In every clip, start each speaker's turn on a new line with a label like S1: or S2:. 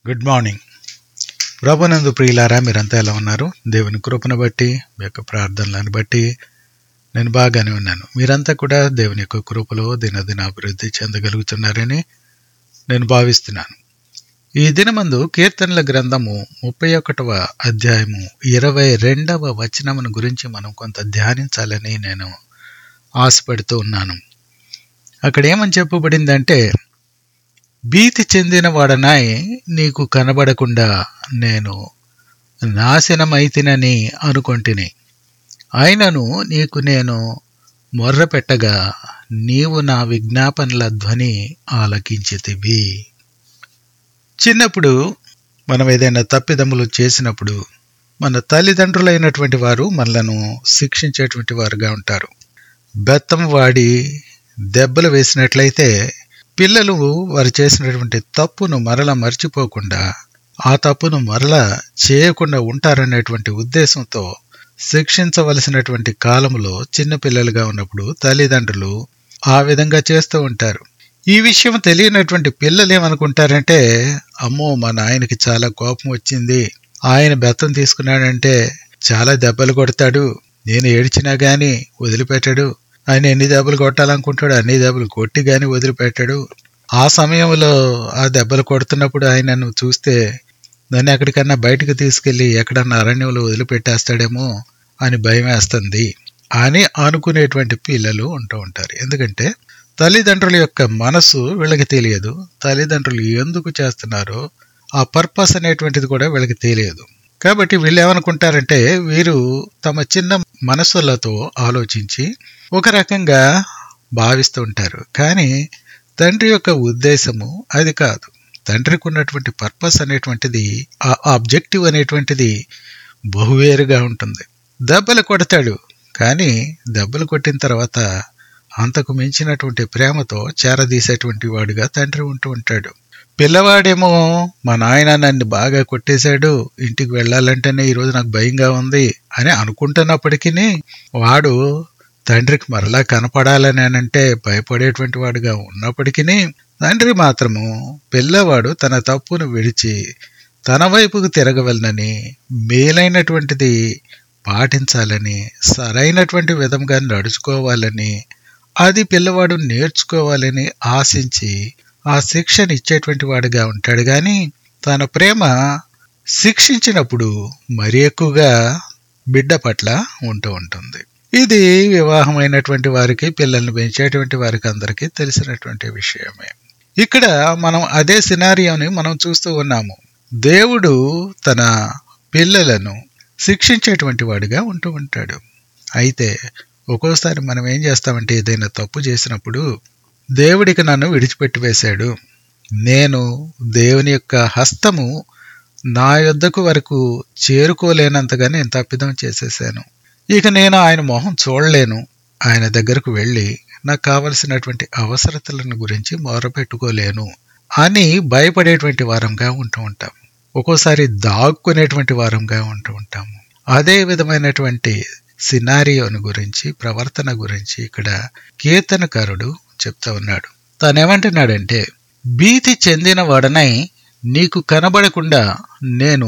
S1: good morning ప్రభునందు ప్రియులారా మీరంతా ఎలా ఉన్నారు దేవుని కృపను బట్టి మీ యొక్క ప్రార్థనలను బట్టి నేను బాగానే ఉన్నాను మీరంతా కూడా దేవుని యొక్క కృపలో దినదిన అభివృద్ధి చెందగలుగుతున్నారని నేను భావిస్తున్నాను ఈ దినమందు కీర్తనల గ్రంథము ముప్పై ఒకటవ అధ్యాయము ఇరవై రెండవ వచనమును గురించి మనం కొంత ధ్యానించాలని నేను ఆశపడుతూ ఉన్నాను అక్కడ ఏమని చెప్పబడిందంటే భీతి చెందిన వాడనాయ్ నీకు కనబడకుండా నేను నాశనమైతినని అనుకొంటిని అయినను నీకు నేను మొర్ర పెట్టగా నీవు నా విజ్ఞాపనల ధ్వని ఆలకించితివి చిన్నప్పుడు మనం ఏదైనా తప్పిదములు చేసినప్పుడు మన తల్లిదండ్రులైనటువంటి వారు మనలను శిక్షించేటువంటి వారుగా ఉంటారు బెత్తం వాడి దెబ్బలు వేసినట్లయితే పిల్లలు వారు చేసినటువంటి తప్పును మరల మర్చిపోకుండా ఆ తప్పును మరల చేయకుండా ఉంటారనేటువంటి ఉద్దేశంతో శిక్షించవలసినటువంటి కాలంలో చిన్న పిల్లలుగా ఉన్నప్పుడు తల్లిదండ్రులు ఆ విధంగా చేస్తూ ఉంటారు ఈ విషయం తెలియనటువంటి పిల్లలు ఏమనుకుంటారంటే అమ్మో మా నాయనకి చాలా కోపం వచ్చింది ఆయన బెత్తం తీసుకున్నాడంటే చాలా దెబ్బలు కొడతాడు నేను ఏడ్చినా గాని వదిలిపెట్టాడు ఆయన ఎన్ని దెబ్బలు కొట్టాలనుకుంటాడు అన్ని దెబ్బలు కొట్టి గాని వదిలిపెట్టాడు ఆ సమయంలో ఆ దెబ్బలు కొడుతున్నప్పుడు ఆయనను చూస్తే నన్ను ఎక్కడికన్నా బయటకు తీసుకెళ్లి ఎక్కడన్నా అరణ్యంలో వదిలిపెట్టేస్తాడేమో అని భయం వేస్తుంది అని అనుకునేటువంటి పిల్లలు ఉంటూ ఉంటారు ఎందుకంటే తల్లిదండ్రుల యొక్క మనసు వీళ్ళకి తెలియదు తల్లిదండ్రులు ఎందుకు చేస్తున్నారో ఆ పర్పస్ అనేటువంటిది కూడా వీళ్ళకి తెలియదు కాబట్టి వీళ్ళు ఏమనుకుంటారంటే వీరు తమ చిన్న మనసులతో ఆలోచించి ఒక రకంగా భావిస్తూ ఉంటారు కానీ తండ్రి యొక్క ఉద్దేశము అది కాదు తండ్రికి ఉన్నటువంటి పర్పస్ అనేటువంటిది ఆ ఆబ్జెక్టివ్ అనేటువంటిది బహువేరుగా ఉంటుంది దెబ్బలు కొడతాడు కానీ దెబ్బలు కొట్టిన తర్వాత అంతకు మించినటువంటి ప్రేమతో చేరదీసేటువంటి వాడుగా తండ్రి ఉంటూ ఉంటాడు పిల్లవాడేమో మా నాయన నన్ను బాగా కొట్టేశాడు ఇంటికి వెళ్ళాలంటేనే ఈరోజు నాకు భయంగా ఉంది అని అనుకుంటున్నప్పటికీ వాడు తండ్రికి మరలా కనపడాలని అంటే భయపడేటువంటి వాడుగా ఉన్నప్పటికీ తండ్రి మాత్రము పిల్లవాడు తన తప్పును విడిచి తన వైపుకు తిరగవలనని మేలైనటువంటిది పాటించాలని సరైనటువంటి విధంగా నడుచుకోవాలని అది పిల్లవాడు నేర్చుకోవాలని ఆశించి ఆ శిక్షణ ఇచ్చేటువంటి వాడుగా ఉంటాడు కానీ తన ప్రేమ శిక్షించినప్పుడు మరి ఎక్కువగా బిడ్డ పట్ల ఉంటూ ఉంటుంది ఇది వివాహమైనటువంటి వారికి పిల్లల్ని పెంచేటువంటి వారికి అందరికీ తెలిసినటువంటి విషయమే ఇక్కడ మనం అదే సినారియోని మనం చూస్తూ ఉన్నాము దేవుడు తన పిల్లలను శిక్షించేటువంటి వాడిగా ఉంటూ ఉంటాడు అయితే ఒక్కోసారి మనం ఏం చేస్తామంటే ఏదైనా తప్పు చేసినప్పుడు దేవుడికి నన్ను విడిచిపెట్టి వేశాడు నేను దేవుని యొక్క హస్తము నా యొద్దకు వరకు చేరుకోలేనంతగా నేను తప్పిదం చేసేసాను ఇక నేను ఆయన మొహం చూడలేను ఆయన దగ్గరకు వెళ్ళి నాకు కావలసినటువంటి అవసరతలను గురించి మొరపెట్టుకోలేను అని భయపడేటువంటి వారంగా ఉంటూ ఉంటాం ఒక్కోసారి దాక్కునేటువంటి వారంగా ఉంటూ ఉంటాము అదే విధమైనటువంటి సినారియోను గురించి ప్రవర్తన గురించి ఇక్కడ కీర్తనకారుడు చెప్తా ఉన్నాడు తానేమంటున్నాడంటే భీతి చెందిన వాడనై నీకు కనబడకుండా నేను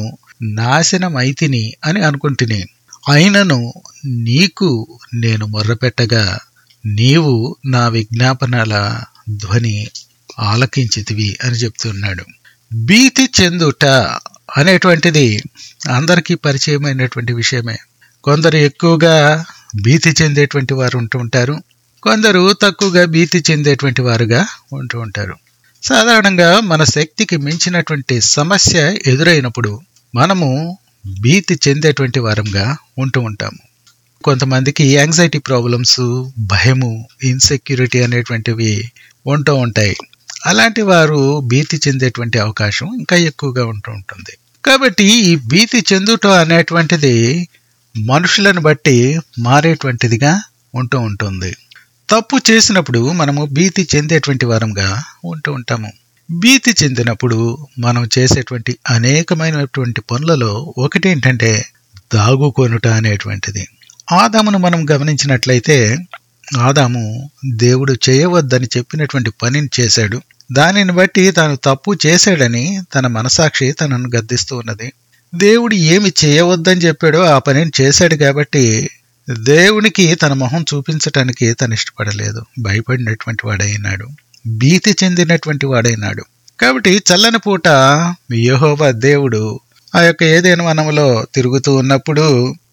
S1: నాశనమైతిని అని అనుకుంటుని అయినను నీకు నేను మొర్రపెట్టగా నీవు నా విజ్ఞాపనల ధ్వని ఆలకించితివి అని చెప్తున్నాడు భీతి చెందుట అనేటువంటిది అందరికీ పరిచయమైనటువంటి విషయమే కొందరు ఎక్కువగా భీతి చెందేటువంటి వారు ఉంటూ ఉంటారు కొందరు తక్కువగా భీతి చెందేటువంటి వారుగా ఉంటూ ఉంటారు సాధారణంగా మన శక్తికి మించినటువంటి సమస్య ఎదురైనప్పుడు మనము భీతి చెందేటువంటి వారంగా ఉంటూ ఉంటాము కొంతమందికి యాంగ్జైటీ ప్రాబ్లమ్స్ భయము ఇన్సెక్యూరిటీ అనేటువంటివి ఉంటూ ఉంటాయి అలాంటి వారు భీతి చెందేటువంటి అవకాశం ఇంకా ఎక్కువగా ఉంటూ ఉంటుంది కాబట్టి ఈ భీతి చెందుట అనేటువంటిది మనుషులను బట్టి మారేటువంటిదిగా ఉంటూ ఉంటుంది తప్పు చేసినప్పుడు మనము భీతి చెందేటువంటి వారంగా ఉంటూ ఉంటాము భీతి చెందినప్పుడు మనం చేసేటువంటి అనేకమైనటువంటి పనులలో ఒకటి ఏంటంటే దాగుకొనుట అనేటువంటిది ఆదామును మనం గమనించినట్లయితే ఆదాము దేవుడు చేయవద్దని చెప్పినటువంటి పనిని చేశాడు దానిని బట్టి తాను తప్పు చేశాడని తన మనసాక్షి తనను గద్దిస్తూ ఉన్నది దేవుడు ఏమి చేయవద్దని చెప్పాడో ఆ పనిని చేశాడు కాబట్టి దేవునికి తన మొహం చూపించటానికి తను ఇష్టపడలేదు భయపడినటువంటి వాడైనాడు భీతి చెందినటువంటి వాడైనాడు కాబట్టి చల్లని పూట యెహోవా దేవుడు ఆ యొక్క ఏదైనా వనంలో తిరుగుతూ ఉన్నప్పుడు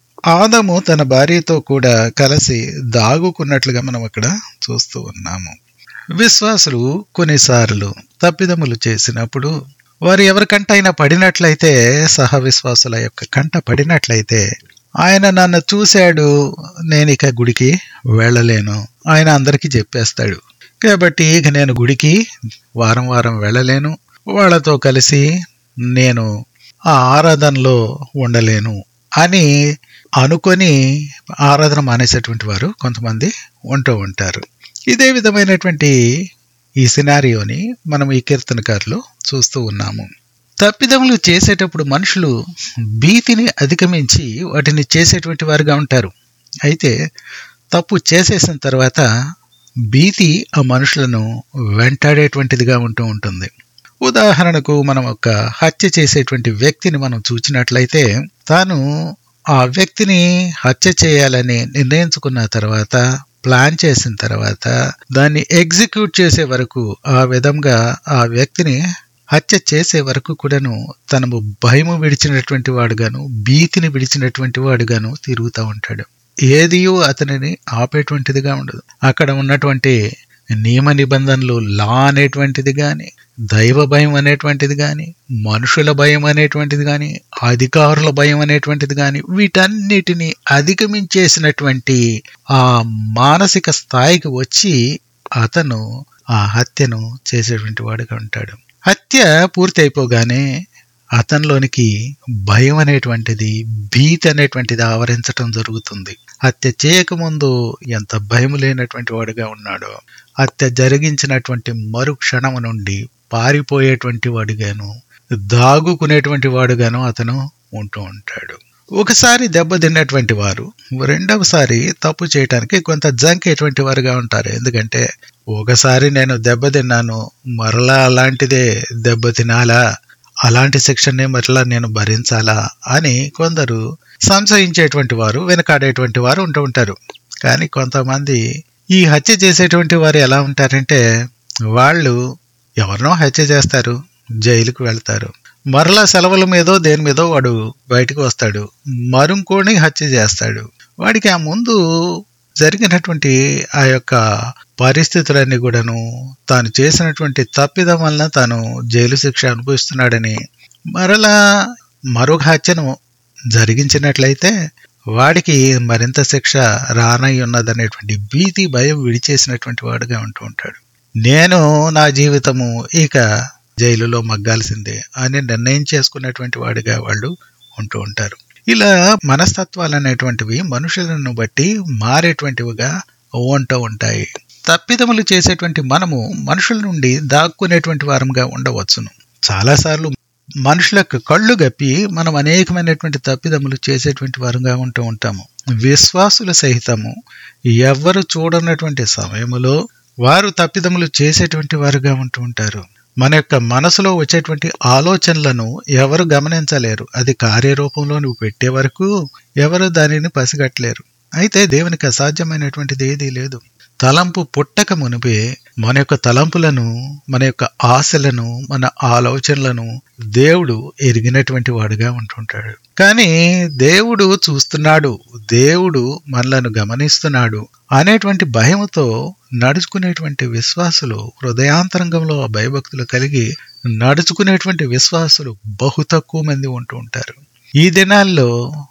S1: ఆదము తన భార్యతో కూడా కలిసి దాగుకున్నట్లుగా మనం అక్కడ చూస్తూ ఉన్నాము విశ్వాసులు కొన్నిసార్లు తప్పిదములు చేసినప్పుడు వారు ఎవరికంట అయినా పడినట్లయితే సహ విశ్వాసుల యొక్క కంట పడినట్లయితే ఆయన నన్ను చూశాడు నేను ఇక గుడికి వెళ్ళలేను ఆయన అందరికీ చెప్పేస్తాడు కాబట్టి ఇక నేను గుడికి వారం వారం వెళ్ళలేను వాళ్ళతో కలిసి నేను ఆ ఆరాధనలో ఉండలేను అని అనుకొని ఆరాధన మానేసేటువంటి వారు కొంతమంది ఉంటూ ఉంటారు ఇదే విధమైనటువంటి ఈ సినారియోని మనం ఈ కీర్తనకారులో చూస్తూ ఉన్నాము తప్పిదములు చేసేటప్పుడు మనుషులు భీతిని అధిగమించి వాటిని చేసేటువంటి వారుగా ఉంటారు అయితే తప్పు చేసేసిన తర్వాత భీతి ఆ మనుషులను వెంటాడేటువంటిదిగా ఉంటూ ఉంటుంది ఉదాహరణకు మనం ఒక హత్య చేసేటువంటి వ్యక్తిని మనం చూచినట్లయితే తాను ఆ వ్యక్తిని హత్య చేయాలని నిర్ణయించుకున్న తర్వాత ప్లాన్ చేసిన తర్వాత దాన్ని ఎగ్జిక్యూట్ చేసే వరకు ఆ విధంగా ఆ వ్యక్తిని హత్య చేసే వరకు కూడాను తనము భయము విడిచినటువంటి వాడుగాను భీతిని విడిచినటువంటి వాడుగాను తిరుగుతూ ఉంటాడు ఏదియో అతనిని ఆపేటువంటిదిగా ఉండదు అక్కడ ఉన్నటువంటి నియమ నిబంధనలు లా అనేటువంటిది గాని దైవ భయం అనేటువంటిది గాని మనుషుల భయం అనేటువంటిది గాని అధికారుల భయం అనేటువంటిది గాని వీటన్నిటిని అధిగమించేసినటువంటి ఆ మానసిక స్థాయికి వచ్చి అతను ఆ హత్యను చేసేటువంటి వాడుగా ఉంటాడు హత్య పూర్తి అయిపోగానే అతనిలోనికి భయం అనేటువంటిది భీతి అనేటువంటిది ఆవరించటం జరుగుతుంది హత్య చేయకముందు ఎంత భయం లేనటువంటి వాడుగా ఉన్నాడో హత్య జరిగించినటువంటి మరు క్షణము నుండి పారిపోయేటువంటి వాడుగాను దాగుకునేటువంటి వాడుగాను అతను ఉంటూ ఉంటాడు ఒకసారి దెబ్బతిన్నటువంటి వారు రెండవసారి తప్పు చేయటానికి కొంత జంకేటువంటి వారుగా ఉంటారు ఎందుకంటే ఒకసారి నేను దెబ్బతిన్నాను మరలా అలాంటిదే దెబ్బ తినాలా అలాంటి శిక్షనే మరలా నేను భరించాలా అని కొందరు సంశయించేటువంటి వారు వెనకాడేటువంటి వారు ఉంటూ ఉంటారు కానీ కొంతమంది ఈ హత్య చేసేటువంటి వారు ఎలా ఉంటారంటే వాళ్ళు ఎవరినో హత్య చేస్తారు జైలుకు వెళ్తారు మరలా సెలవుల మీదో దేని మీదో వాడు బయటకు వస్తాడు మరుంకోని హత్య చేస్తాడు వాడికి ఆ ముందు జరిగినటువంటి ఆ యొక్క పరిస్థితులన్నీ కూడాను తాను చేసినటువంటి తప్పిదం వలన తాను జైలు శిక్ష అనుభవిస్తున్నాడని మరలా మరొక హత్యను జరిగించినట్లయితే వాడికి మరింత శిక్ష రానై ఉన్నదనేటువంటి భీతి భయం విడిచేసినటువంటి వాడుగా ఉంటూ ఉంటాడు నేను నా జీవితము ఇక జైలులో మగ్గాల్సిందే అని నిర్ణయం చేసుకున్నటువంటి వాడిగా వాళ్ళు ఉంటూ ఉంటారు ఇలా మనస్తత్వాలు అనేటువంటివి మనుషులను బట్టి మారేటువంటివిగా ఉంటూ ఉంటాయి తప్పిదములు చేసేటువంటి మనము మనుషుల నుండి దాక్కునేటువంటి వారంగా ఉండవచ్చును చాలాసార్లు మనుషులకు కళ్ళు గప్పి మనం అనేకమైనటువంటి తప్పిదములు చేసేటువంటి వారుగా ఉంటూ ఉంటాము విశ్వాసుల సహితము ఎవ్వరు చూడనటువంటి సమయములో వారు తప్పిదములు చేసేటువంటి వారుగా ఉంటూ ఉంటారు మన యొక్క మనసులో వచ్చేటువంటి ఆలోచనలను ఎవరు గమనించలేరు అది కార్యరూపంలో నువ్వు పెట్టే వరకు ఎవరు దానిని పసిగట్టలేరు అయితే దేవునికి అసాధ్యమైనటువంటిది ఏదీ లేదు తలంపు పుట్టక మునిపే మన యొక్క తలంపులను మన యొక్క ఆశలను మన ఆలోచనలను దేవుడు ఎరిగినటువంటి వాడుగా ఉంటుంటాడు కానీ దేవుడు చూస్తున్నాడు దేవుడు మనలను గమనిస్తున్నాడు అనేటువంటి భయముతో నడుచుకునేటువంటి విశ్వాసులు హృదయాంతరంగంలో ఆ భయభక్తులు కలిగి నడుచుకునేటువంటి విశ్వాసులు బహు తక్కువ మంది ఉంటూ ఉంటారు ఈ దినాల్లో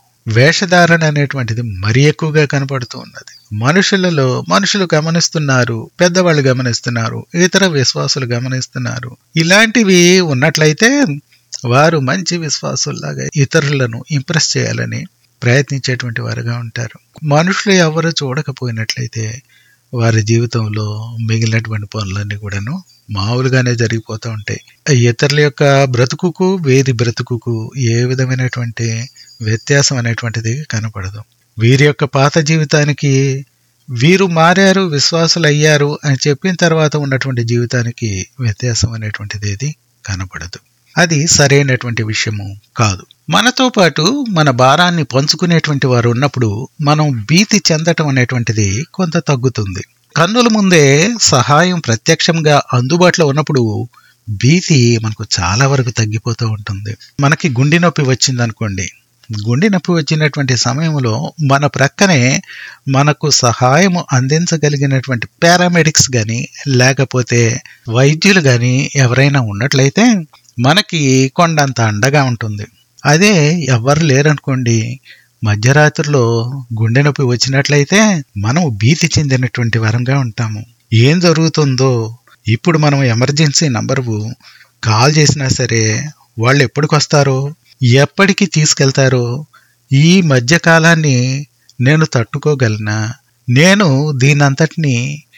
S1: వేషధారణ అనేటువంటిది మరీ ఎక్కువగా కనపడుతూ ఉన్నది మనుషులలో మనుషులు గమనిస్తున్నారు పెద్దవాళ్ళు గమనిస్తున్నారు ఇతర విశ్వాసులు గమనిస్తున్నారు ఇలాంటివి ఉన్నట్లయితే వారు మంచి విశ్వాసుల్లాగా ఇతరులను ఇంప్రెస్ చేయాలని ప్రయత్నించేటువంటి వారుగా ఉంటారు మనుషులు ఎవరు చూడకపోయినట్లయితే వారి జీవితంలో మిగిలినటువంటి పనులన్నీ కూడాను మామూలుగానే జరిగిపోతూ ఉంటాయి ఇతరుల యొక్క బ్రతుకుకు వేది బ్రతుకుకు ఏ విధమైనటువంటి వ్యత్యాసం అనేటువంటిది కనపడదు వీరి యొక్క పాత జీవితానికి వీరు మారారు విశ్వాసులు అయ్యారు అని చెప్పిన తర్వాత ఉన్నటువంటి జీవితానికి వ్యత్యాసం అనేటువంటిది ఏది కనపడదు అది సరైనటువంటి విషయము కాదు మనతో పాటు మన భారాన్ని పంచుకునేటువంటి వారు ఉన్నప్పుడు మనం భీతి చెందటం అనేటువంటిది కొంత తగ్గుతుంది కన్నుల ముందే సహాయం ప్రత్యక్షంగా అందుబాటులో ఉన్నప్పుడు భీతి మనకు చాలా వరకు తగ్గిపోతూ ఉంటుంది మనకి గుండె నొప్పి వచ్చిందనుకోండి గుండె నొప్పి వచ్చినటువంటి సమయంలో మన ప్రక్కనే మనకు సహాయము అందించగలిగినటువంటి పారామెడిక్స్ కానీ లేకపోతే వైద్యులు కానీ ఎవరైనా ఉన్నట్లయితే మనకి కొండంత అండగా ఉంటుంది అదే ఎవరు లేరనుకోండి మధ్యరాత్రిలో గుండె నొప్పి వచ్చినట్లయితే మనం భీతి చెందినటువంటి వరంగా ఉంటాము ఏం జరుగుతుందో ఇప్పుడు మనం ఎమర్జెన్సీ నంబరు కాల్ చేసినా సరే వాళ్ళు ఎప్పటికి వస్తారో ఎప్పటికి తీసుకెళ్తారో ఈ మధ్య కాలాన్ని నేను తట్టుకోగలనా నేను దీనంతటిని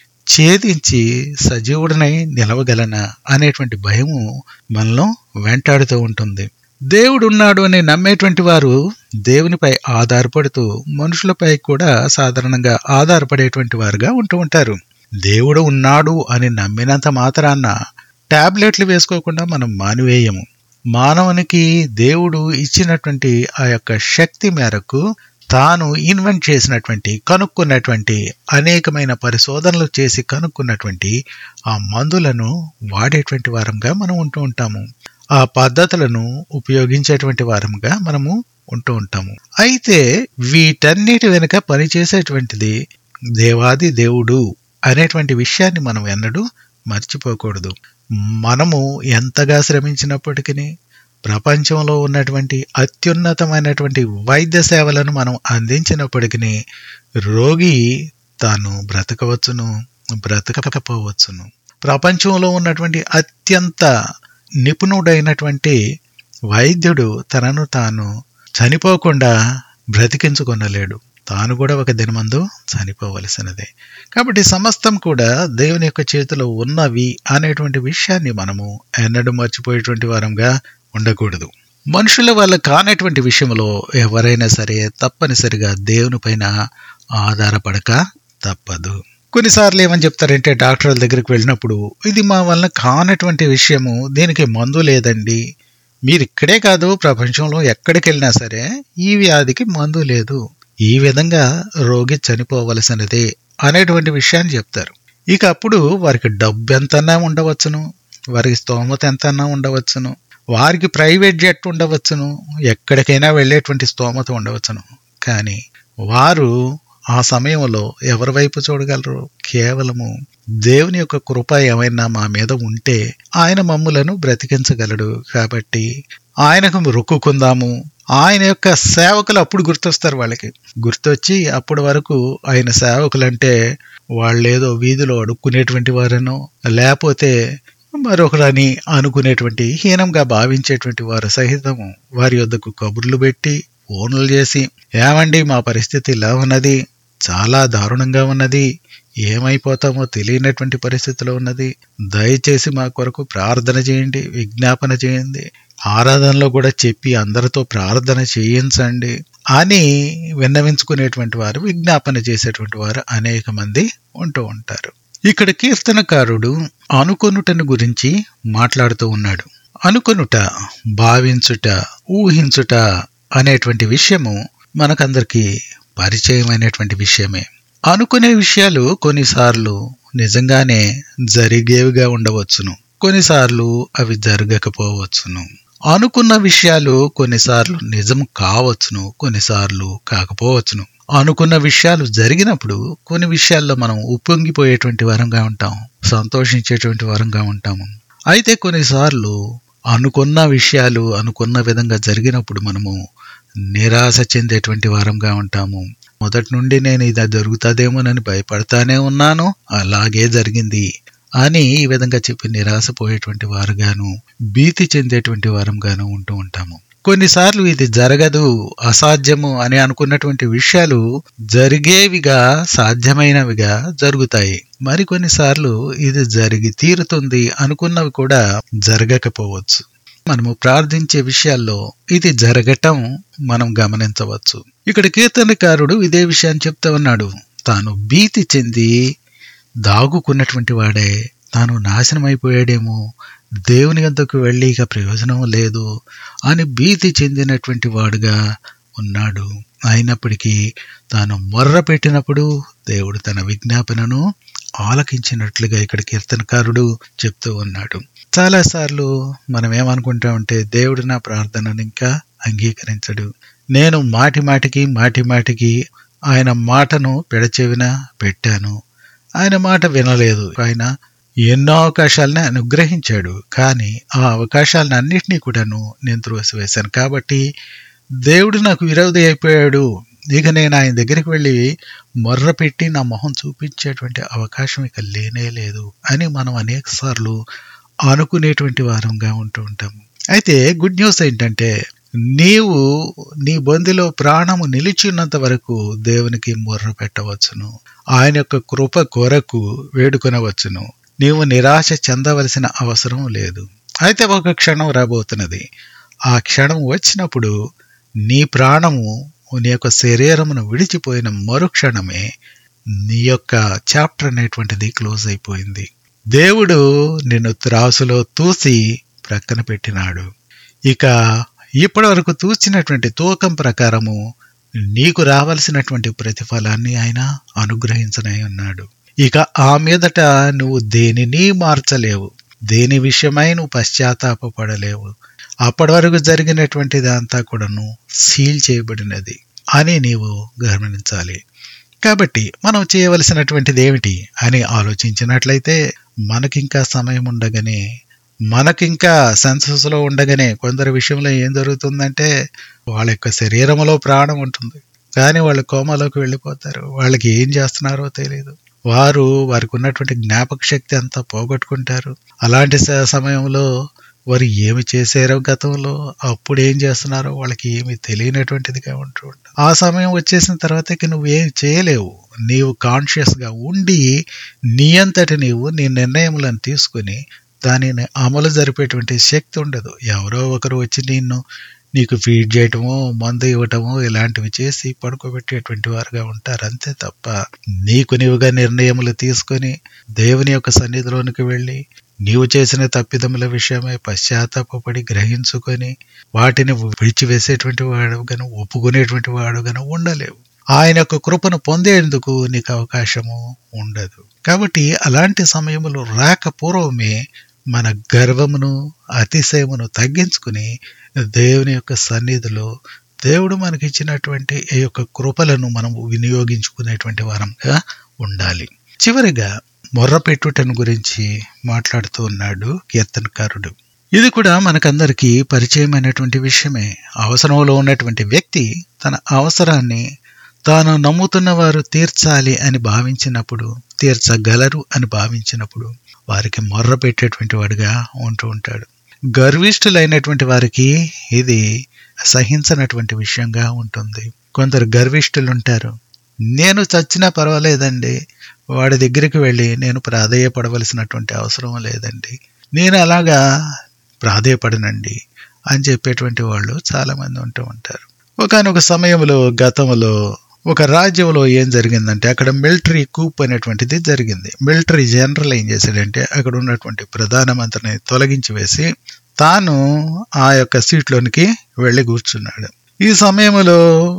S1: ఛేదించి సజీవుడనై నిలవగలనా అనేటువంటి భయము మనలో వెంటాడుతూ ఉంటుంది దేవుడున్నాడు అని నమ్మేటువంటి వారు దేవునిపై ఆధారపడుతూ మనుషులపై కూడా సాధారణంగా ఆధారపడేటువంటి వారుగా ఉంటూ ఉంటారు దేవుడు ఉన్నాడు అని నమ్మినంత మాత్రాన్న టాబ్లెట్లు వేసుకోకుండా మనం మానివేయము మానవునికి దేవుడు ఇచ్చినటువంటి ఆ యొక్క శక్తి మేరకు తాను ఇన్వెంట్ చేసినటువంటి కనుక్కున్నటువంటి అనేకమైన పరిశోధనలు చేసి కనుక్కున్నటువంటి ఆ మందులను వాడేటువంటి వారంగా మనం ఉంటూ ఉంటాము ఆ పద్ధతులను ఉపయోగించేటువంటి వారంగా మనము ఉంటూ ఉంటాము అయితే వీటన్నిటి వెనుక పనిచేసేటువంటిది దేవాది దేవుడు అనేటువంటి విషయాన్ని మనం ఎన్నడూ మర్చిపోకూడదు మనము ఎంతగా శ్రమించినప్పటికీ ప్రపంచంలో ఉన్నటువంటి అత్యున్నతమైనటువంటి వైద్య సేవలను మనం అందించినప్పటికీ రోగి తాను బ్రతకవచ్చును బ్రతకకపోవచ్చును ప్రపంచంలో ఉన్నటువంటి అత్యంత నిపుణుడైనటువంటి వైద్యుడు తనను తాను చనిపోకుండా బ్రతికించుకొనలేడు తాను కూడా ఒక దినమందు చనిపోవలసినదే కాబట్టి సమస్తం కూడా దేవుని యొక్క చేతిలో ఉన్నవి అనేటువంటి విషయాన్ని మనము ఎన్నడూ మర్చిపోయేటువంటి వారంగా ఉండకూడదు మనుషుల వల్ల కానటువంటి విషయంలో ఎవరైనా సరే తప్పనిసరిగా దేవుని పైన ఆధారపడక తప్పదు కొన్నిసార్లు ఏమని చెప్తారంటే డాక్టర్ల దగ్గరికి వెళ్ళినప్పుడు ఇది మా వల్ల కానటువంటి విషయము దీనికి మందు లేదండి మీరు ఇక్కడే కాదు ప్రపంచంలో ఎక్కడికి వెళ్ళినా సరే ఈ వ్యాధికి మందు లేదు ఈ విధంగా రోగి చనిపోవలసినదే అనేటువంటి విషయాన్ని చెప్తారు ఇక అప్పుడు వారికి డబ్బు ఎంతన్నా ఉండవచ్చును వారికి స్తోమత ఎంతన్నా ఉండవచ్చును వారికి ప్రైవేట్ జెట్ ఉండవచ్చును ఎక్కడికైనా వెళ్ళేటువంటి స్తోమత ఉండవచ్చును కానీ వారు ఆ సమయంలో ఎవరి వైపు చూడగలరు కేవలము దేవుని యొక్క కృప ఏమైనా మా మీద ఉంటే ఆయన మమ్ములను బ్రతికించగలడు కాబట్టి ఆయనకు రొక్కుకుందాము ఆయన యొక్క సేవకులు అప్పుడు గుర్తొస్తారు వాళ్ళకి గుర్తొచ్చి అప్పటి వరకు ఆయన సేవకులంటే వాళ్ళేదో వీధిలో అడుక్కునేటువంటి వారనో లేకపోతే మరొకరని అనుకునేటువంటి హీనంగా భావించేటువంటి వారు సహితం వారి వద్దకు కబుర్లు పెట్టి ఫోన్లు చేసి ఏమండి మా పరిస్థితి ఇలా ఉన్నది చాలా దారుణంగా ఉన్నది ఏమైపోతామో తెలియనటువంటి పరిస్థితిలో ఉన్నది దయచేసి మా కొరకు ప్రార్థన చేయండి విజ్ఞాపన చేయండి ఆరాధనలో కూడా చెప్పి అందరితో ప్రార్థన చేయించండి అని విన్నవించుకునేటువంటి వారు విజ్ఞాపన చేసేటువంటి వారు అనేక మంది ఉంటూ ఉంటారు ఇక్కడ కీర్తనకారుడు అనుకొనుటను గురించి మాట్లాడుతూ ఉన్నాడు అనుకొనుట భావించుట ఊహించుట అనేటువంటి విషయము మనకందరికీ పరిచయమైనటువంటి విషయమే అనుకునే విషయాలు కొన్నిసార్లు నిజంగానే జరిగేవిగా ఉండవచ్చును కొన్నిసార్లు అవి జరగకపోవచ్చును అనుకున్న విషయాలు కొన్నిసార్లు నిజం కావచ్చును కొన్నిసార్లు కాకపోవచ్చును అనుకున్న విషయాలు జరిగినప్పుడు కొన్ని విషయాల్లో మనం ఉప్పొంగిపోయేటువంటి వరంగా ఉంటాం సంతోషించేటువంటి వరంగా ఉంటాము అయితే కొన్నిసార్లు అనుకున్న విషయాలు అనుకున్న విధంగా జరిగినప్పుడు మనము నిరాశ చెందేటువంటి వారంగా ఉంటాము మొదటి నుండి నేను ఇది జరుగుతుందేమోనని భయపడతానే ఉన్నాను అలాగే జరిగింది అని ఈ విధంగా చెప్పి నిరాశపోయేటువంటి వారుగాను భీతి చెందేటువంటి వారంగాను ఉంటూ ఉంటాము కొన్నిసార్లు ఇది జరగదు అసాధ్యము అని అనుకున్నటువంటి విషయాలు జరిగేవిగా సాధ్యమైనవిగా జరుగుతాయి మరికొన్నిసార్లు ఇది జరిగి తీరుతుంది అనుకున్నవి కూడా జరగకపోవచ్చు మనము ప్రార్థించే విషయాల్లో ఇది జరగటం మనం గమనించవచ్చు ఇక్కడ కీర్తనకారుడు ఇదే విషయాన్ని చెప్తా ఉన్నాడు తాను భీతి చెంది దాగుకున్నటువంటి వాడే తాను నాశనమైపోయాడేమో దేవుని వద్దకు వెళ్ళి ఇక ప్రయోజనం లేదు అని భీతి చెందినటువంటి వాడుగా ఉన్నాడు అయినప్పటికీ తాను మొర్ర పెట్టినప్పుడు దేవుడు తన విజ్ఞాపనను ఆలకించినట్లుగా ఇక్కడ కీర్తనకారుడు చెప్తూ ఉన్నాడు చాలాసార్లు మనం ఏమనుకుంటామంటే దేవుడు నా ప్రార్థనను ఇంకా అంగీకరించడు నేను మాటి మాటికి మాటి మాటికి ఆయన మాటను పెడచెవిన పెట్టాను ఆయన మాట వినలేదు ఆయన ఎన్నో అవకాశాలను అనుగ్రహించాడు కానీ ఆ అవకాశాలను అన్నింటినీ కూడాను నేను త్రోసివేశాను కాబట్టి దేవుడు నాకు విరోధి అయిపోయాడు ఇక నేను ఆయన దగ్గరికి వెళ్ళి మొర్ర పెట్టి నా మొహం చూపించేటువంటి అవకాశం ఇక లేనే లేదు అని మనం అనేక సార్లు అనుకునేటువంటి వారంగా ఉంటూ ఉంటాము అయితే గుడ్ న్యూస్ ఏంటంటే నీవు నీ బొందిలో ప్రాణము నిలిచి ఉన్నంత వరకు దేవునికి మొర్ర పెట్టవచ్చును ఆయన యొక్క కృప కొరకు వేడుకొనవచ్చును నీవు నిరాశ చెందవలసిన అవసరం లేదు అయితే ఒక క్షణం రాబోతున్నది ఆ క్షణం వచ్చినప్పుడు నీ ప్రాణము నీ యొక్క శరీరమును విడిచిపోయిన మరుక్షణమే నీ యొక్క చాప్టర్ అనేటువంటిది క్లోజ్ అయిపోయింది దేవుడు నిన్ను త్రాసులో తూసి ప్రక్కన పెట్టినాడు ఇక ఇప్పటి వరకు తూచినటువంటి తూకం ప్రకారము నీకు రావలసినటువంటి ప్రతిఫలాన్ని ఆయన అనుగ్రహించనై ఉన్నాడు ఇక ఆ మీదట నువ్వు దేనిని మార్చలేవు దేని విషయమై నువ్వు పశ్చాత్తాపడలేవు అప్పటి వరకు జరిగినటువంటిది అంతా కూడాను సీల్ చేయబడినది అని నీవు గమనించాలి కాబట్టి మనం చేయవలసినటువంటిది ఏమిటి అని ఆలోచించినట్లయితే మనకింకా సమయం ఉండగానే మనకింకా సెన్సస్ లో ఉండగానే కొందరి విషయంలో ఏం జరుగుతుందంటే వాళ్ళ యొక్క శరీరంలో ప్రాణం ఉంటుంది కానీ వాళ్ళు కోమాలోకి వెళ్ళిపోతారు వాళ్ళకి ఏం చేస్తున్నారో తెలియదు వారు వారికి ఉన్నటువంటి జ్ఞాపక శక్తి అంతా పోగొట్టుకుంటారు అలాంటి స- సమయంలో వారు ఏమి చేశారో గతంలో అప్పుడు ఏం చేస్తున్నారో వాళ్ళకి ఏమి తెలియనటువంటిదిగా ఉంటూ ఉంటుంది ఆ సమయం వచ్చేసిన తర్వాత ఇక నువ్వు ఏం చేయలేవు నీవు కాన్షియస్ గా ఉండి నీ అంతటి నీవు నీ నిర్ణయములను తీసుకుని దానిని అమలు జరిపేటువంటి శక్తి ఉండదు ఎవరో ఒకరు వచ్చి నిన్ను నీకు ఫీడ్ చేయటమో మందు ఇవ్వటమో ఇలాంటివి చేసి పడుకోబెట్టేటువంటి వారుగా ఉంటారు అంతే తప్ప నీకు నీవుగా నిర్ణయములు తీసుకొని దేవుని యొక్క సన్నిధిలోనికి వెళ్ళి నీవు చేసిన తప్పిదముల విషయమై పశ్చాత్తాపడి గ్రహించుకొని వాటిని విడిచివేసేటువంటి వాడుగాను ఒప్పుకునేటువంటి వాడుగాను ఉండలేవు ఆయన యొక్క కృపను పొందేందుకు నీకు అవకాశము ఉండదు కాబట్టి అలాంటి సమయములు రాక పూర్వమే మన గర్వమును అతిశయమును తగ్గించుకుని దేవుని యొక్క సన్నిధిలో దేవుడు మనకిచ్చినటువంటి ఈ యొక్క కృపలను మనం వినియోగించుకునేటువంటి వారంగా ఉండాలి చివరిగా మొర్రపెట్టుటను గురించి మాట్లాడుతూ ఉన్నాడు కీర్తనకారుడు ఇది కూడా మనకందరికీ పరిచయమైనటువంటి విషయమే అవసరంలో ఉన్నటువంటి వ్యక్తి తన అవసరాన్ని తాను నమ్ముతున్న వారు తీర్చాలి అని భావించినప్పుడు తీర్చగలరు అని భావించినప్పుడు వారికి మొర్ర పెట్టేటువంటి వాడిగా ఉంటూ ఉంటాడు గర్విష్ఠులైనటువంటి వారికి ఇది సహించనటువంటి విషయంగా ఉంటుంది కొందరు గర్విష్ఠులు ఉంటారు నేను చచ్చినా పర్వాలేదండి వాడి దగ్గరికి వెళ్ళి నేను ప్రాధేయపడవలసినటువంటి అవసరం లేదండి నేను అలాగా ప్రాధేయపడనండి అని చెప్పేటువంటి వాళ్ళు చాలా మంది ఉంటూ ఉంటారు ఒకనొక సమయంలో గతంలో ఒక రాజ్యంలో ఏం జరిగిందంటే అక్కడ మిలిటరీ కూప్ అనేటువంటిది జరిగింది మిలిటరీ జనరల్ ఏం చేశాడంటే అక్కడ ఉన్నటువంటి ప్రధానమంత్రిని తొలగించి వేసి తాను ఆ యొక్క సీట్లోనికి వెళ్ళి కూర్చున్నాడు ఈ సమయంలో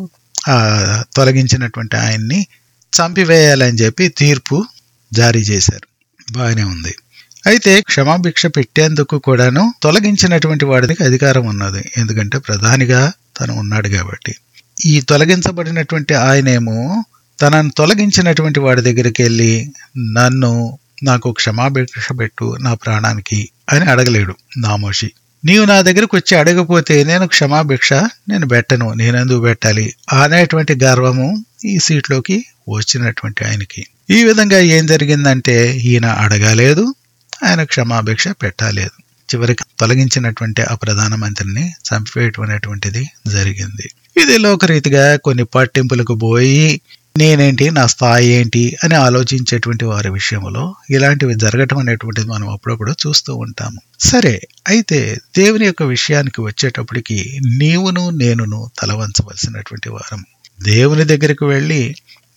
S1: ఆ తొలగించినటువంటి ఆయన్ని చంపివేయాలని చెప్పి తీర్పు జారీ చేశారు బాగానే ఉంది అయితే క్షమాభిక్ష పెట్టేందుకు కూడాను తొలగించినటువంటి వాడికి అధికారం ఉన్నది ఎందుకంటే ప్రధానిగా తను ఉన్నాడు కాబట్టి ఈ తొలగించబడినటువంటి ఆయనేమో తనను తొలగించినటువంటి వాడి దగ్గరికి వెళ్ళి నన్ను నాకు క్షమాభిక్ష పెట్టు నా ప్రాణానికి అని అడగలేడు నామోషి నీవు నా దగ్గరకు వచ్చి అడగపోతే నేను క్షమాభిక్ష నేను పెట్టను నేనెందుకు పెట్టాలి అనేటువంటి గర్వము ఈ సీట్లోకి వచ్చినటువంటి ఆయనకి ఈ విధంగా ఏం జరిగిందంటే ఈయన అడగలేదు ఆయన క్షమాభిక్ష పెట్టలేదు చివరికి తొలగించినటువంటి ఆ ప్రధానమంత్రిని చంపివేయటం అనేటువంటిది జరిగింది ఇది లోకరీతిగా కొన్ని పట్టింపులకు పోయి నేనేంటి నా స్థాయి ఏంటి అని ఆలోచించేటువంటి వారి విషయంలో ఇలాంటివి జరగటం అనేటువంటిది మనం అప్పుడప్పుడు చూస్తూ ఉంటాము సరే అయితే దేవుని యొక్క విషయానికి వచ్చేటప్పటికి నీవును నేనును తలవంచవలసినటువంటి వారం దేవుని దగ్గరికి వెళ్ళి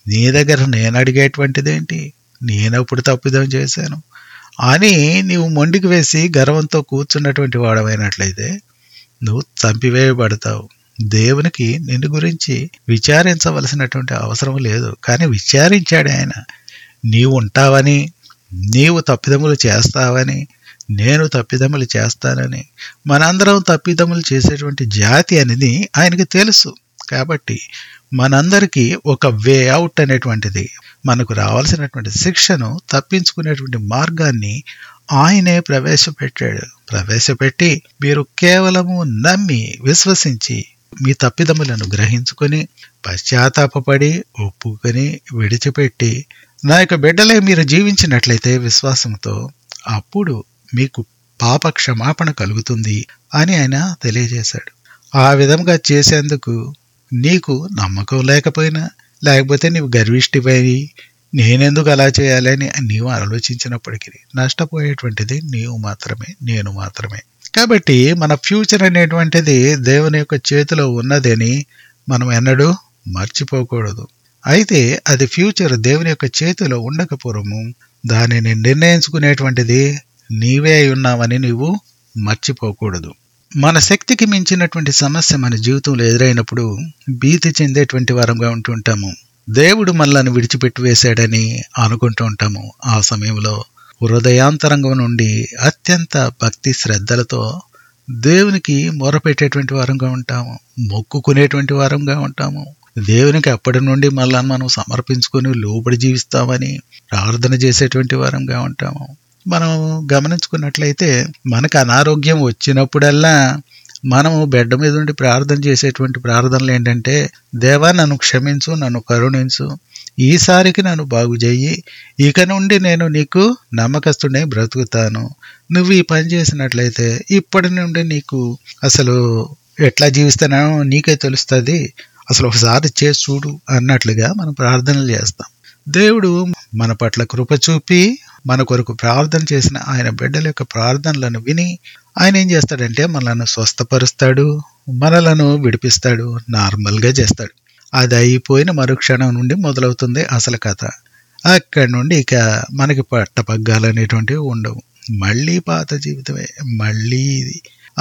S1: నీ దగ్గర నేను అడిగేటువంటిదేంటి నేనప్పుడు తప్పిదం చేశాను అని నీవు మొండికి వేసి గర్వంతో కూర్చున్నటువంటి వాడమైనట్లయితే నువ్వు చంపివేయబడతావు దేవునికి నిన్ను గురించి విచారించవలసినటువంటి అవసరం లేదు కానీ విచారించాడు ఆయన నీవు ఉంటావని నీవు తప్పిదములు చేస్తావని నేను తప్పిదములు చేస్తానని మనందరం తప్పిదములు చేసేటువంటి జాతి అనేది ఆయనకి తెలుసు కాబట్టి మనందరికీ ఒక వే అవుట్ అనేటువంటిది మనకు రావాల్సినటువంటి శిక్షను తప్పించుకునేటువంటి మార్గాన్ని ఆయనే ప్రవేశపెట్టాడు ప్రవేశపెట్టి మీరు కేవలము నమ్మి విశ్వసించి మీ తప్పిదములను గ్రహించుకొని పశ్చాత్తాపడి ఒప్పుకొని విడిచిపెట్టి నా యొక్క బిడ్డలే మీరు జీవించినట్లయితే విశ్వాసంతో అప్పుడు మీకు పాప క్షమాపణ కలుగుతుంది అని ఆయన తెలియజేశాడు ఆ విధంగా చేసేందుకు నీకు నమ్మకం లేకపోయినా లేకపోతే నీవు గర్విష్టిపోయి నేనెందుకు అలా చేయాలని నీవు ఆలోచించినప్పటికీ నష్టపోయేటువంటిది నీవు మాత్రమే నేను మాత్రమే కాబట్టి మన ఫ్యూచర్ అనేటువంటిది దేవుని యొక్క చేతిలో ఉన్నదని మనం ఎన్నడూ మర్చిపోకూడదు అయితే అది ఫ్యూచర్ దేవుని యొక్క చేతిలో ఉండకపోవడము దానిని నిర్ణయించుకునేటువంటిది నీవే అయి ఉన్నావని నీవు మర్చిపోకూడదు మన శక్తికి మించినటువంటి సమస్య మన జీవితంలో ఎదురైనప్పుడు భీతి చెందేటువంటి వారంగా ఉంటుంటాము దేవుడు మనల్ని విడిచిపెట్టి వేశాడని అనుకుంటూ ఉంటాము ఆ సమయంలో హృదయాంతరంగం నుండి అత్యంత భక్తి శ్రద్ధలతో దేవునికి మొరపెట్టేటువంటి వారంగా ఉంటాము మొక్కుకునేటువంటి వారంగా ఉంటాము దేవునికి అప్పటి నుండి మళ్ళా మనం సమర్పించుకొని లోబడి జీవిస్తామని ప్రార్థన చేసేటువంటి వారంగా ఉంటాము మనం గమనించుకున్నట్లయితే మనకు అనారోగ్యం వచ్చినప్పుడల్లా మనము బెడ్ మీద ఉండి ప్రార్థన చేసేటువంటి ప్రార్థనలు ఏంటంటే దేవా నన్ను క్షమించు నన్ను కరుణించు ఈసారికి నన్ను బాగు చెయ్యి ఇక నుండి నేను నీకు నమ్మకస్తుడే బ్రతుకుతాను నువ్వు ఈ పని చేసినట్లయితే ఇప్పటి నుండి నీకు అసలు ఎట్లా జీవిస్తానో నీకే తెలుస్తుంది అసలు ఒకసారి చేసి చూడు అన్నట్లుగా మనం ప్రార్థనలు చేస్తాం దేవుడు మన పట్ల కృప చూపి మన కొరకు ప్రార్థన చేసిన ఆయన బిడ్డల యొక్క ప్రార్థనలను విని ఆయన ఏం చేస్తాడంటే మనలను స్వస్థపరుస్తాడు మనలను విడిపిస్తాడు నార్మల్గా చేస్తాడు అది అయిపోయిన మరుక్షణం నుండి మొదలవుతుంది అసలు కథ అక్కడి నుండి ఇక మనకి పట్టపగ్గాలు అనేటువంటివి ఉండవు మళ్ళీ పాత జీవితమే మళ్ళీ ఇది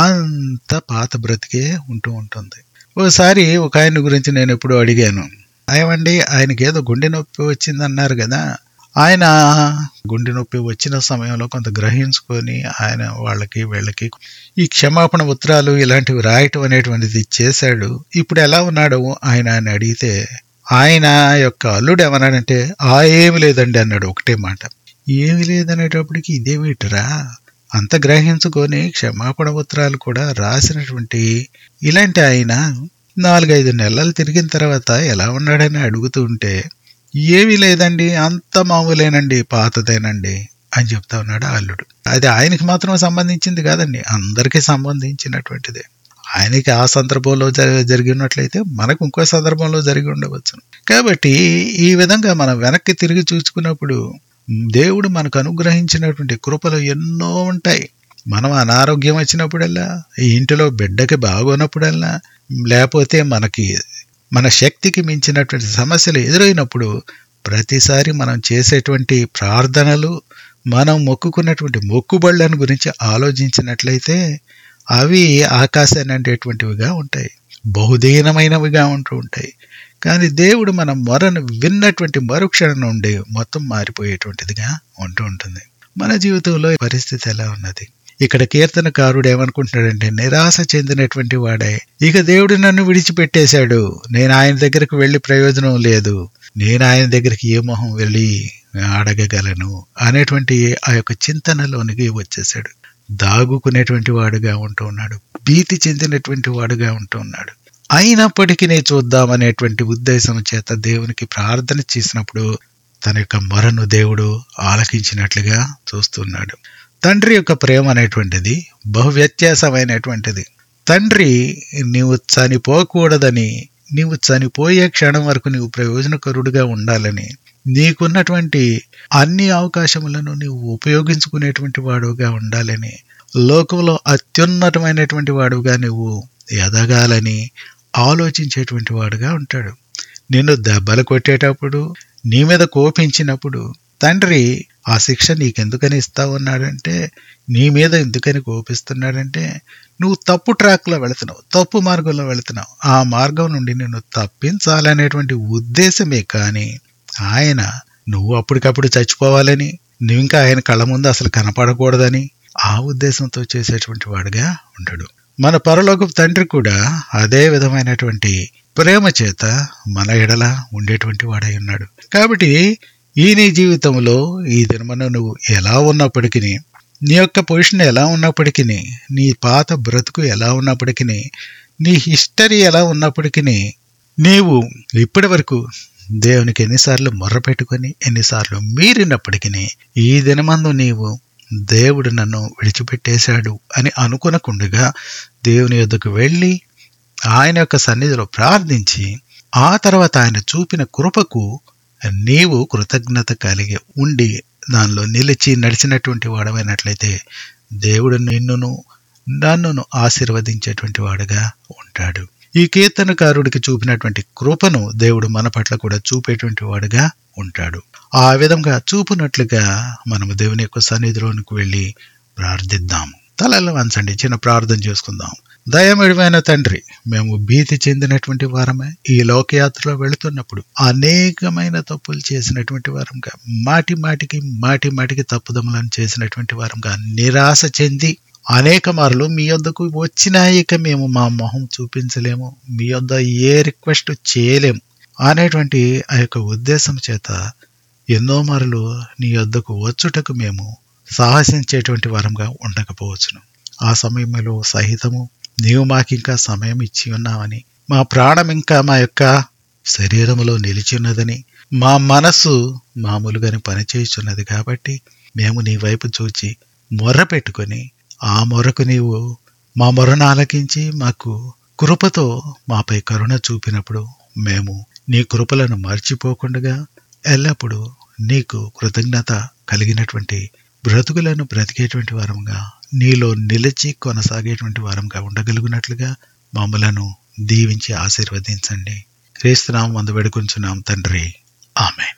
S1: అంత పాత బ్రతికే ఉంటూ ఉంటుంది ఓసారి ఒక ఆయన గురించి నేను ఎప్పుడు అడిగాను ఏమండి ఆయనకి ఏదో గుండె నొప్పి వచ్చిందన్నారు కదా ఆయన గుండె నొప్పి వచ్చిన సమయంలో కొంత గ్రహించుకొని ఆయన వాళ్ళకి వీళ్ళకి ఈ క్షమాపణ ఉత్తరాలు ఇలాంటివి రాయటం అనేటువంటిది చేశాడు ఇప్పుడు ఎలా ఉన్నాడు ఆయన అని అడిగితే ఆయన యొక్క అల్లుడు ఏమన్నాడంటే ఆ ఏమి లేదండి అన్నాడు ఒకటే మాట ఏమి లేదనేటప్పటికి ఇదేమిటిరా అంత గ్రహించుకొని క్షమాపణ ఉత్తరాలు కూడా రాసినటువంటి ఇలాంటి ఆయన నాలుగైదు నెలలు తిరిగిన తర్వాత ఎలా ఉన్నాడని అడుగుతూ ఉంటే ఏమీ లేదండి అంత మామూలేనండి పాతదేనండి అని చెప్తా ఉన్నాడు అల్లుడు అది ఆయనకి మాత్రం సంబంధించింది కాదండి అందరికీ సంబంధించినటువంటిదే ఆయనకి ఆ సందర్భంలో జరిగినట్లయితే మనకు ఇంకో సందర్భంలో జరిగి ఉండవచ్చు కాబట్టి ఈ విధంగా మనం వెనక్కి తిరిగి చూసుకున్నప్పుడు దేవుడు మనకు అనుగ్రహించినటువంటి కృపలు ఎన్నో ఉంటాయి మనం అనారోగ్యం వచ్చినప్పుడల్లా ఇంటిలో బిడ్డకి బాగోనప్పుడల్లా లేకపోతే మనకి మన శక్తికి మించినటువంటి సమస్యలు ఎదురైనప్పుడు ప్రతిసారి మనం చేసేటువంటి ప్రార్థనలు మనం మొక్కుకున్నటువంటి మొక్కుబళ్ళను గురించి ఆలోచించినట్లయితే అవి ఆకాశాన్ని అంటేటువంటివిగా ఉంటాయి బహుదీనమైనవిగా ఉంటూ ఉంటాయి కానీ దేవుడు మన మొరను విన్నటువంటి మరుక్షణం నుండి మొత్తం మారిపోయేటువంటిదిగా ఉంటూ ఉంటుంది మన జీవితంలో పరిస్థితి ఎలా ఉన్నది ఇక్కడ కీర్తనకారుడు ఏమనుకుంటున్నాడంటే నిరాశ చెందినటువంటి వాడే ఇక దేవుడు నన్ను విడిచిపెట్టేశాడు నేను ఆయన దగ్గరకు వెళ్ళి ప్రయోజనం లేదు నేను ఆయన దగ్గరికి ఏ మొహం వెళ్ళి అడగగలను అనేటువంటి ఆ యొక్క చింతనలోనికి వచ్చేసాడు దాగుకునేటువంటి వాడుగా ఉంటూ ఉన్నాడు భీతి చెందినటువంటి వాడుగా ఉంటూ ఉన్నాడు అయినప్పటికీ నేను చూద్దామనేటువంటి ఉద్దేశం చేత దేవునికి ప్రార్థన చేసినప్పుడు తన యొక్క మొరను దేవుడు ఆలకించినట్లుగా చూస్తున్నాడు తండ్రి యొక్క ప్రేమ అనేటువంటిది బహు వ్యత్యాసమైనటువంటిది తండ్రి నీవు చనిపోకూడదని నీవు చనిపోయే క్షణం వరకు నీవు ప్రయోజనకరుడుగా ఉండాలని నీకున్నటువంటి అన్ని అవకాశములను నీవు ఉపయోగించుకునేటువంటి వాడుగా ఉండాలని లోకంలో అత్యున్నతమైనటువంటి వాడుగా నువ్వు ఎదగాలని ఆలోచించేటువంటి వాడుగా ఉంటాడు నిన్ను దెబ్బలు కొట్టేటప్పుడు నీ మీద కోపించినప్పుడు తండ్రి ఆ శిక్ష నీకెందుకని ఇస్తా ఉన్నాడంటే నీ మీద ఎందుకని కోపిస్తున్నాడంటే నువ్వు తప్పు ట్రాక్లో వెళుతున్నావు తప్పు మార్గంలో వెళుతున్నావు ఆ మార్గం నుండి నిన్ను తప్పించాలనేటువంటి ఉద్దేశమే కానీ ఆయన నువ్వు అప్పటికప్పుడు చచ్చిపోవాలని నువ్వు ఇంకా ఆయన కళ్ళ ముందు అసలు కనపడకూడదని ఆ ఉద్దేశంతో చేసేటువంటి వాడుగా ఉంటాడు మన పరలోకపు తండ్రి కూడా అదే విధమైనటువంటి ప్రేమ చేత మన ఎడల ఉండేటువంటి వాడై ఉన్నాడు కాబట్టి ఈ నీ జీవితంలో ఈ దినమన నువ్వు ఎలా ఉన్నప్పటికీ నీ యొక్క పొజిషన్ ఎలా ఉన్నప్పటికీ నీ పాత బ్రతుకు ఎలా ఉన్నప్పటికీ నీ హిస్టరీ ఎలా ఉన్నప్పటికీ నీవు ఇప్పటి వరకు దేవునికి ఎన్నిసార్లు మొర్ర పెట్టుకొని ఎన్నిసార్లు మీరినప్పటికీ ఈ దినమందు నీవు దేవుడు నన్ను విడిచిపెట్టేశాడు అని అనుకునకుండగా దేవుని యొద్దకు వెళ్ళి ఆయన యొక్క సన్నిధిలో ప్రార్థించి ఆ తర్వాత ఆయన చూపిన కృపకు నీవు కృతజ్ఞత కలిగి ఉండి దానిలో నిలిచి నడిచినటువంటి వాడమైనట్లయితే దేవుడు నిన్నును నన్నును ఆశీర్వదించేటువంటి వాడుగా ఉంటాడు ఈ కీర్తనకారుడికి చూపినటువంటి కృపను దేవుడు మన పట్ల కూడా చూపేటువంటి వాడుగా ఉంటాడు ఆ విధంగా చూపునట్లుగా మనము దేవుని యొక్క సన్నిధిలోనికి వెళ్ళి ప్రార్థిద్దాం తలలో వంచండి చిన్న ప్రార్థన చేసుకుందాం దయమిడివైన తండ్రి మేము భీతి చెందినటువంటి వారమే ఈ లోకయాత్రలో వెళుతున్నప్పుడు అనేకమైన తప్పులు చేసినటువంటి వారంగా మాటి మాటికి మాటి మాటికి తప్పుదములను చేసినటువంటి వారంగా నిరాశ చెంది అనేక మార్లు మీ వద్దకు వచ్చినా ఇక మేము మా మొహం చూపించలేము మీ వద్ద ఏ రిక్వెస్ట్ చేయలేము అనేటువంటి ఆ యొక్క ఉద్దేశం చేత ఎన్నో మార్లు నీ వద్దకు వచ్చుటకు మేము సాహసించేటువంటి వారంగా ఉండకపోవచ్చును ఆ సమయంలో సహితము నీవు మాకింకా సమయం ఇచ్చి ఉన్నావని మా ప్రాణం ఇంకా మా యొక్క శరీరములో నిలిచి ఉన్నదని మా మనస్సు మామూలుగానే పనిచేయుచున్నది కాబట్టి మేము నీ వైపు చూచి మొర్ర పెట్టుకొని ఆ మొరకు నీవు మా మొరను ఆలకించి మాకు కృపతో మాపై కరుణ చూపినప్పుడు మేము నీ కృపలను మర్చిపోకుండా ఎల్లప్పుడూ నీకు కృతజ్ఞత కలిగినటువంటి బ్రతుకులను బ్రతికేటువంటి వారంగా నీలో నిలిచి కొనసాగేటువంటి వారంగా ఉండగలుగునట్లుగా మమ్మలను దీవించి ఆశీర్వదించండి క్రీస్తునామం అందు వేడుకుంటున్నాం తండ్రి ఆమె